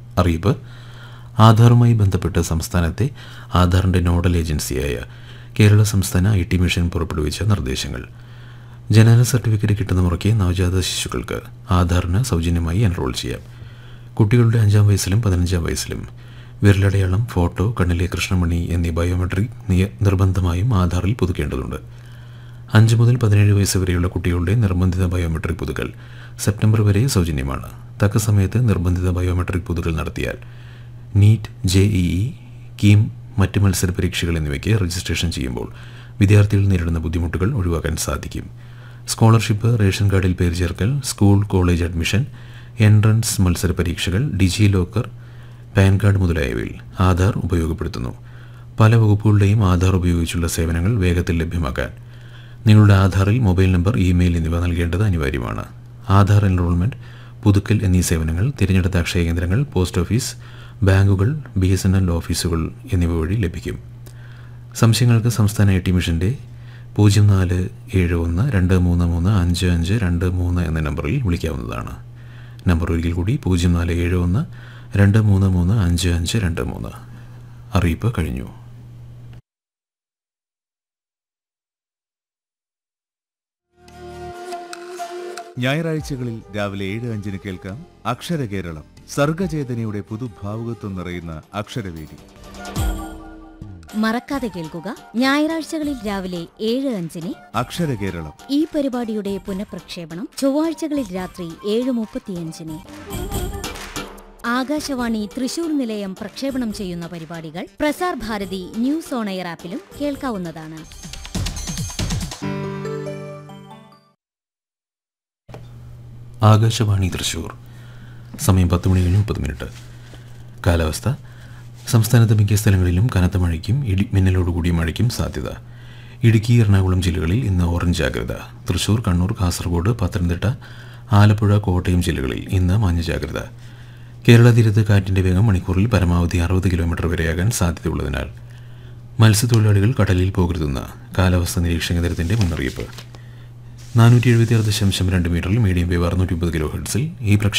അറിയിപ്പ് ആധാറുമായി ബന്ധപ്പെട്ട് സംസ്ഥാനത്തെ ആധാറിൻ്റെ നോഡൽ ഏജൻസിയായ കേരള സംസ്ഥാന ഐ ടി മിഷൻ പുറപ്പെടുവിച്ച നിർദ്ദേശങ്ങൾ ജനന സർട്ടിഫിക്കറ്റ് കിട്ടുന്ന മുറയ്ക്ക് നവജാത ശിശുക്കൾക്ക് ആധാറിന് സൗജന്യമായി എൻറോൾ ചെയ്യാം കുട്ടികളുടെ അഞ്ചാം വയസ്സിലും പതിനഞ്ചാം വയസ്സിലും വിരലടയാളം ഫോട്ടോ കണ്ണിലെ കൃഷ്ണമണി എന്നീ ബയോമെട്രിക് നിയ- നിർബന്ധമായും ആധാറിൽ പുതുക്കേണ്ടതുണ്ട് അഞ്ച് മുതൽ പതിനേഴ് വയസ്സ് വരെയുള്ള കുട്ടികളുടെ നിർബന്ധിത ബയോമെട്രിക് പുതുക്കൽ സെപ്റ്റംബർ വരെ സൗജന്യമാണ് തക്ക സമയത്ത് നിർബന്ധിത ബയോമെട്രിക് പുതുക്കൽ നടത്തിയാൽ NEET J E E KEAM മറ്റ് മത്സര പരീക്ഷകൾ എന്നിവയ്ക്ക് രജിസ്ട്രേഷൻ ചെയ്യുമ്പോൾ വിദ്യാർത്ഥികൾ നേരിടുന്ന ബുദ്ധിമുട്ടുകൾ ഒഴിവാക്കാൻ സാധിക്കും സ്കോളർഷിപ്പ് റേഷൻ കാർഡിൽ പേര് ചേർക്കൽ സ്കൂൾ കോളേജ് അഡ്മിഷൻ എൻട്രൻസ് മത്സര പരീക്ഷകൾ ഡിജി ലോക്കർ പാൻ കാർഡ് മുതലായവയിൽ ആധാർ ഉപയോഗപ്പെടുത്തുന്നു പല വകുപ്പുകളുടെയും ആധാർ ഉപയോഗിച്ചുള്ള സേവനങ്ങൾ വേഗത്തിൽ ലഭ്യമാക്കാൻ നിങ്ങളുടെ ആധാറിൽ മൊബൈൽ നമ്പർ ഇമെയിൽ എന്നിവ നൽകേണ്ടത് അനിവാര്യമാണ് ആധാർ എൻറോൾമെൻറ്റ് പുതുക്കൽ എന്നീ സേവനങ്ങൾ തിരഞ്ഞെടുത്ത അക്ഷയ കേന്ദ്രങ്ങൾ പോസ്റ്റ് ഓഫീസ് ബാങ്കുകൾ ബി എസ് എൻ എൽ ഓഫീസുകൾ എന്നിവ വഴി ലഭിക്കും സംശയങ്ങൾക്ക് സംസ്ഥാന ഐ ടി മിഷൻ്റെ പൂജ്യം നാല് ഏഴ് ഒന്ന് രണ്ട് മൂന്ന് മൂന്ന് അഞ്ച് അഞ്ച് രണ്ട് മൂന്ന് എന്ന നമ്പറിൽ വിളിക്കാവുന്നതാണ് നമ്പർ ഒരിക്കൽ കൂടി പൂജ്യം നാല് ഏഴ് ഒന്ന് രണ്ട് മൂന്ന് മൂന്ന് അഞ്ച് അഞ്ച് രണ്ട് മൂന്ന് അറിയിപ്പ് കഴിഞ്ഞു ഞായറാഴ്ചകളിൽ രാവിലെ ഏഴ് അഞ്ചിന് കേൾക്കാം അക്ഷരകേരളം സർഗചേതനയുടെ പുതുഭാവുകത്വം നിറയുന്ന അക്ഷരവേദി മറക്കാതെ കേൾക്കുക ഞായറാഴ്ചകളിൽ രാവിലെ ഏഴ് അഞ്ചിന് അക്ഷരകേരളം ഈ പരിപാടിയുടെ പുനഃപ്രക്ഷേപണം ചൊവ്വാഴ്ചകളിൽ രാത്രി ഏഴ് മുപ്പത്തിയഞ്ചിന് ആകാശവാണി തൃശൂർ നിലയം പ്രക്ഷേപണം ചെയ്യുന്ന പരിപാടികൾ Prasar Bharati news on air ആപ്പിലും കേൾക്കാവുന്നതാണ് ആകാശവാണി തൃശൂർ സമയം പത്ത് മണി കഴിഞ്ഞ് മുപ്പത് മിനിറ്റ് കാലാവസ്ഥ സംസ്ഥാനത്ത് മിക്ക സ്ഥലങ്ങളിലും കനത്ത മഴയ്ക്കും ഇടി മിന്നലോടുകൂടിയ മഴയ്ക്കും സാധ്യത ഇടുക്കി എറണാകുളം ജില്ലകളിൽ ഇന്ന് ഓറഞ്ച് ജാഗ്രത തൃശൂർ കണ്ണൂർ കാസർഗോഡ് പത്തനംതിട്ട ആലപ്പുഴ കോട്ടയം ജില്ലകളിൽ ഇന്ന് മഞ്ഞ ജാഗ്രത കേരള തീരത്ത് കാറ്റിൻ്റെ വേഗം മണിക്കൂറിൽ പരമാവധി അറുപത് കിലോമീറ്റർ വരെയാകാൻ സാധ്യതയുള്ളതിനാൽ മത്സ്യത്തൊഴിലാളികൾ കടലിൽ പോകരുതെന്ന് കാലാവസ്ഥാ നിരീക്ഷണ കേന്ദ്രത്തിൻ്റെ മുന്നറിയിപ്പ് നാനൂറ്റി എഴുപത്തി ആറ് ദശാംശം രണ്ട് മീറ്ററിൽ മീഡിയം വേവ് അറുന്നൂറ്റി മുപ്പത് കിലോ ഹെർട്സിൽ ഈ പ്രക്ഷ